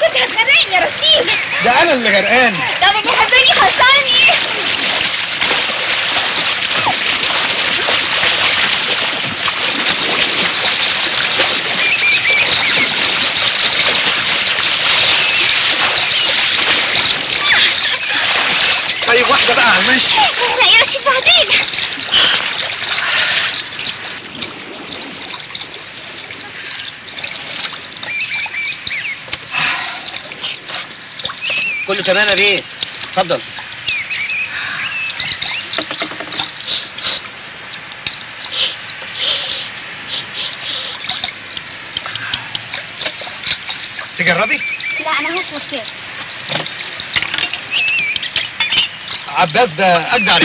كنت هتغرقني يا رشيد ده انا اللي غرقان طب اللي يحبني خلصاني طيب واحده بقى على المشي لا يا رشيد بعدين كله تمام يا بيه اتفضل تجربي لا انا هشرب كاس عباس ده اجدع